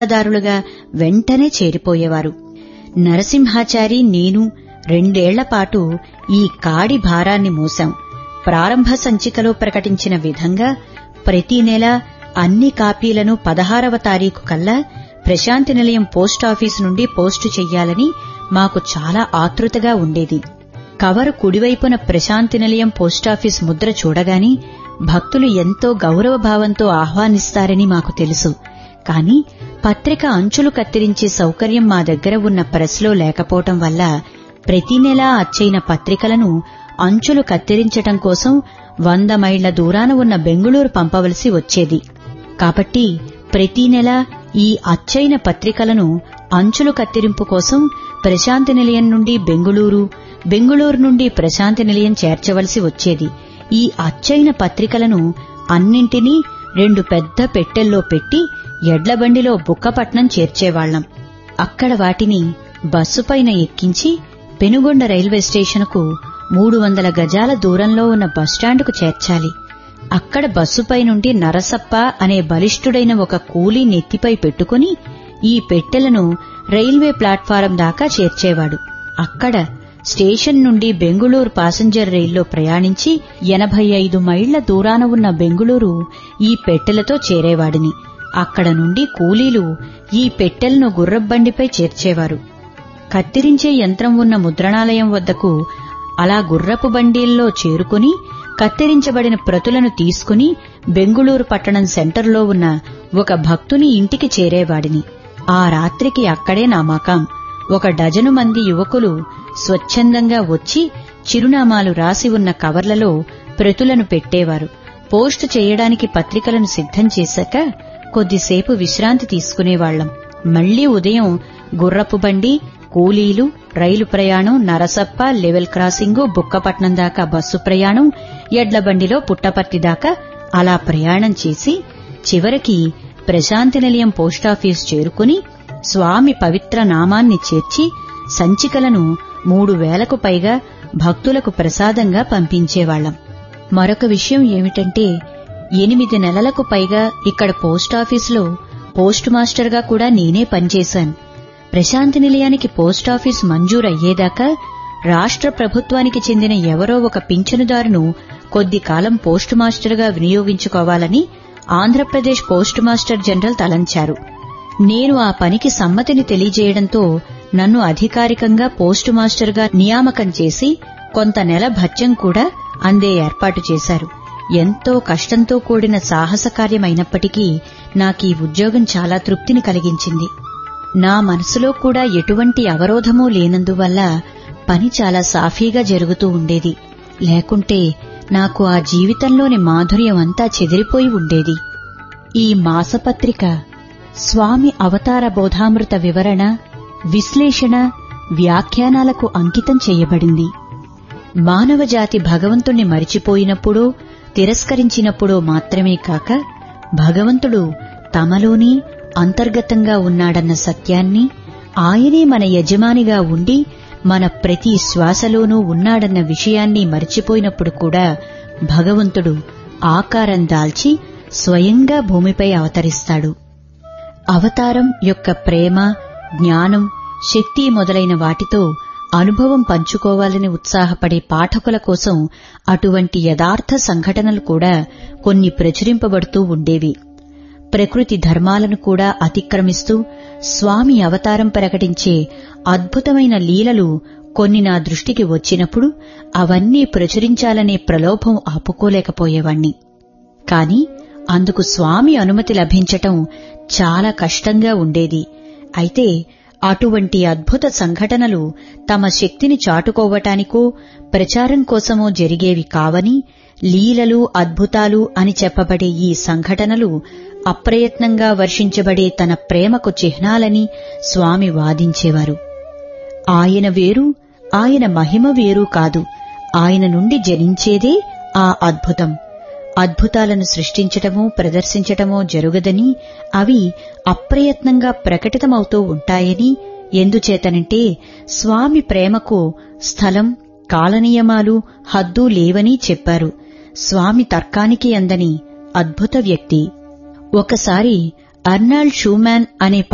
వాటాదారులుగా వెంటనే చేరిపోయేవారు నరసింహాచారి నేను రెండేళ్లపాటు ఈ కాడి భారాన్ని మోశాం ప్రారంభ సంచికలో ప్రకటించిన విధంగా ప్రతి నెల అన్ని కాపీలను పదహారవ తారీఖు కల్లా ప్రశాంతి నిలయం పోస్టాఫీసు నుండి పోస్టు చెయ్యాలని మాకు చాలా ఆతృతగా ఉండేది కవరు కుడివైపున ప్రశాంతి నిలయం పోస్టాఫీస్ ముద్ర చూడగాని భక్తులు ఎంతో గౌరవభావంతో ఆహ్వానిస్తారని మాకు తెలుసు కాని పత్రిక అంచులు కత్తిరించే సౌకర్యం మా దగ్గర ఉన్న ప్రెస్లో లేకపోవటం వల్ల ప్రతి నెలా అచ్చైన పత్రికలను అంచులు కత్తిరించటం కోసం వంద మైళ్ల దూరాన ఉన్న బెంగుళూరు పంపవలసి వచ్చేది కాబట్టి ప్రతి నెల ఈ అచ్చైన పత్రికలను అంచులు కత్తిరింపు కోసం ప్రశాంతి నిలయం నుండి బెంగుళూరు బెంగుళూరు నుండి ప్రశాంతి నిలయం చేర్చవలసి వచ్చేది ఈ అచ్చైన పత్రికలను అన్నింటినీ రెండు పెద్ద పెట్టెల్లో పెట్టి ఎడ్లబండిలో బుక్కపట్నం చేర్చేవాళ్లం అక్కడ వాటిని బస్సుపైన ఎక్కించి పెనుగొండ రైల్వే స్టేషన్కు మూడు వందల గజాల దూరంలో ఉన్న బస్టాండుకు చేర్చాలి అక్కడ బస్సుపై నుండి నరసప్ప అనే బలిష్ఠుడైన ఒక కూలీ నెత్తిపై పెట్టుకుని ఈ పెట్టెలను రైల్వే ప్లాట్ఫారం దాకా చేర్చేవాడు అక్కడ స్టేషన్ నుండి బెంగుళూరు పాసెంజర్ రైల్లో ప్రయాణించి ఎనభై ఐదు మైళ్ల దూరాన ఉన్న బెంగుళూరు ఈ పెట్టెలతో చేరేవాడిని అక్కడ నుండి కూలీలు ఈ పెట్టెలను గుర్రబండిపై చేర్చేవారు కత్తిరించే యంత్రం ఉన్న ముద్రణాలయం వద్దకు అలా గుర్రపు బండీల్లో చేరుకుని కత్తిరించబడిన ప్రతులను తీసుకుని బెంగుళూరు పట్టణం సెంటర్లో ఉన్న ఒక భక్తుని ఇంటికి చేరేవాడిని ఆ రాత్రికి అక్కడే నా మకాం ఒక డజను మంది యువకులు స్వచ్ఛందంగా వచ్చి చిరునామాలు రాసి ఉన్న కవర్లలో ప్రతులను పెట్టేవారు పోస్టు చేయడానికి పత్రికలను సిద్ధం చేశాక కొద్దిసేపు విశ్రాంతి తీసుకునేవాళ్లం మళ్లీ ఉదయం గుర్రపు బండి కూలీలు రైలు ప్రయాణం నరసప్ప లెవెల్ క్రాసింగు బుక్కపట్నం దాకా బస్సు ప్రయాణం ఎడ్ల బండిలో పుట్టపర్తి దాకా అలా ప్రయాణం చేసి చివరికి ప్రశాంతి నిలయం పోస్టాఫీస్ చేరుకుని స్వామి పవిత్ర నామాన్ని చేర్చి సంచికలను మూడు వేలకు పైగా భక్తులకు ప్రసాదంగా పంపించేవాళ్లం మరొక విషయం ఏమిటంటే ఎనిమిది నెలలకు పైగా ఇక్కడ పోస్టాఫీసులో పోస్ట్ మాస్టర్గా కూడా నేనే పనిచేశాను ప్రశాంతి నిలయానికి పోస్టాఫీస్ మంజూరయ్యేదాకా రాష్ట్ర ప్రభుత్వానికి చెందిన ఎవరో ఒక పింఛనుదారును కొద్ది కాలం పోస్ట్ మాస్టర్గా వినియోగించుకోవాలని ఆంధ్రప్రదేశ్ పోస్ట్ మాస్టర్ జనరల్ తలంచారు నేను ఆ పనికి సమ్మతిని తెలియజేయడంతో నన్ను అధికారికంగా పోస్టు మాస్టర్గా నియామకం చేసి కొంత నెల భత్యం కూడా అందే ఏర్పాటు చేశారు ఎంతో కష్టంతో కూడిన సాహస కార్యమైనప్పటికీ నాకీ ఉద్యోగం చాలా తృప్తిని కలిగించింది నా మనసులో కూడా ఎటువంటి అవరోధమూ లేనందువల్ల పని చాలా సాఫీగా జరుగుతూ ఉండేది లేకుంటే నాకు ఆ జీవితంలోని మాధుర్యం అంతా చెదిరిపోయి ఉండేది ఈ మాసపత్రిక స్వామి అవతార బోధామృత వివరణ విశ్లేషణ వ్యాఖ్యానాలకు అంకితం చేయబడింది మానవజాతి భగవంతుణ్ణి మరిచిపోయినప్పుడో తిరస్కరించినప్పుడో మాత్రమే కాక భగవంతుడు తమలోని అంతర్గతంగా ఉన్నాడన్న సత్యాన్ని ఆయనే మన యజమానిగా ఉండి మన ప్రతి శ్వాసలోనూ ఉన్నాడన్న విషయాన్ని మరిచిపోయినప్పుడు కూడా భగవంతుడు ఆకారం దాల్చి స్వయంగా భూమిపై అవతరిస్తాడు అవతారం యొక్క ప్రేమ జ్ఞానం శక్తి మొదలైన వాటితో అనుభవం పంచుకోవాలని ఉత్సాహపడే పాఠకుల కోసం అటువంటి యథార్థ సంఘటనలు కూడా కొన్ని ప్రచురింపబడుతూ ఉండేవి ప్రకృతి ధర్మాలను కూడా అతిక్రమిస్తూ స్వామి అవతారం ప్రకటించే అద్భుతమైన లీలలు కొన్ని నా దృష్టికి వచ్చినప్పుడు అవన్నీ ప్రచురించాలనే ప్రలోభం ఆపుకోలేకపోయేవాణ్ణి కాని అందుకు స్వామి అనుమతి లభించటం చాలా కష్టంగా ఉండేది అయితే అటువంటి అద్భుత సంఘటనలు తమ శక్తిని చాటుకోవటానికో ప్రచారం కోసమో జరిగేవి కావని లీలలు అద్భుతాలు అని చెప్పబడే ఈ సంఘటనలు అప్రయత్నంగా వర్షించబడే తన ప్రేమకు చిహ్నాలని స్వామి వాదించేవారు ఆయన వేరు ఆయన మహిమ వేరు కాదు ఆయన నుండి జనించేదే ఆ అద్భుతం అద్భుతాలను సృష్టించటమో ప్రదర్శించటమో జరుగదని అవి అప్రయత్నంగా ప్రకటితమవుతూ ఉంటాయని ఎందుచేతనంటే స్వామి ప్రేమకు స్థలం కాలనియమాలు హద్దు లేవని చెప్పారు స్వామి తర్కానికి అందని అద్భుత వ్యక్తి ఒకసారి అర్నాల్డ్ షూమాన్ అనే